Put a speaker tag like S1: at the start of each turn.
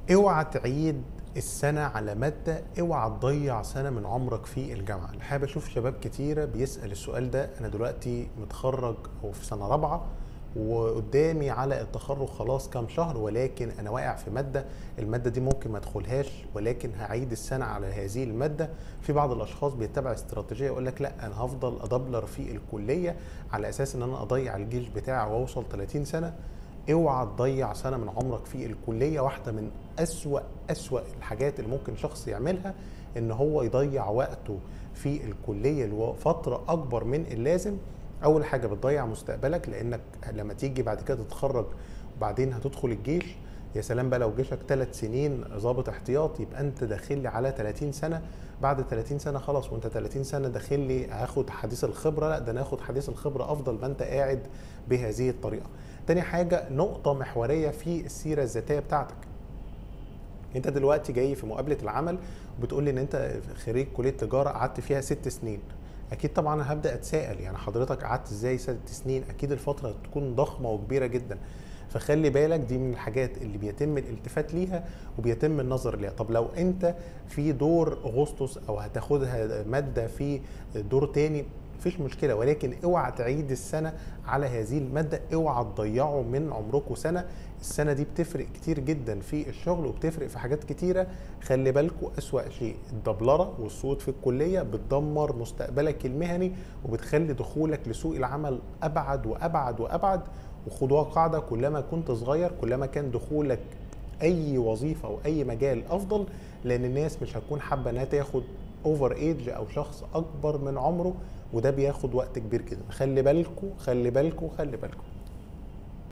S1: اوعى تعيد السنة على مادة اوعى تضيع سنة من عمرك في الجامعة الحقيقة بشوف شباب كتيرة بيسأل السؤال ده أنا دلوقتي متخرج أو في سنة رابعة وقدامي على التخرج خلاص كام شهر ولكن انا واقع في ماده الماده دي ممكن ما ادخلهاش ولكن هعيد السنه على هذه الماده في بعض الاشخاص بيتبع استراتيجيه يقول لك لا انا هفضل ادبلر في الكليه على اساس ان انا اضيع الجيش بتاعي واوصل 30 سنه اوعى تضيع سنه من عمرك في الكليه واحده من اسوا اسوا الحاجات اللي ممكن شخص يعملها ان هو يضيع وقته في الكليه لفتره اكبر من اللازم اول حاجه بتضيع مستقبلك لانك لما تيجي بعد كده تتخرج وبعدين هتدخل الجيش يا سلام بقى لو جيشك ثلاث سنين ضابط احتياط يبقى انت داخل لي على 30 سنه بعد 30 سنه خلاص وانت 30 سنه داخل لي هاخد حديث الخبره لا ده انا هاخد حديث الخبره افضل ما انت قاعد بهذه الطريقه. تاني حاجه نقطه محوريه في السيره الذاتيه بتاعتك. انت دلوقتي جاي في مقابله العمل وبتقول لي ان انت خريج كليه تجاره قعدت فيها ست سنين اكيد طبعا هبدا اتساءل يعني حضرتك قعدت ازاي ست سنين اكيد الفتره تكون ضخمه وكبيره جدا فخلي بالك دي من الحاجات اللي بيتم الالتفات ليها وبيتم النظر ليها طب لو انت في دور اغسطس او هتاخدها ماده في دور تاني مفيش مشكله ولكن اوعى تعيد السنه على هذه الماده اوعى تضيعوا من عمركم سنه السنه دي بتفرق كتير جدا في الشغل وبتفرق في حاجات كتيره خلي بالكم اسوا شيء الدبلره والصوت في الكليه بتدمر مستقبلك المهني وبتخلي دخولك لسوق العمل ابعد وابعد وابعد وخدوها قاعده كلما كنت صغير كلما كان دخولك اي وظيفه او اي مجال افضل لان الناس مش هتكون حابه انها تاخد اوفر ايج او شخص اكبر من عمره وده بياخد وقت كبير جدا خلي بالكم خلي بالكم خلي بالكم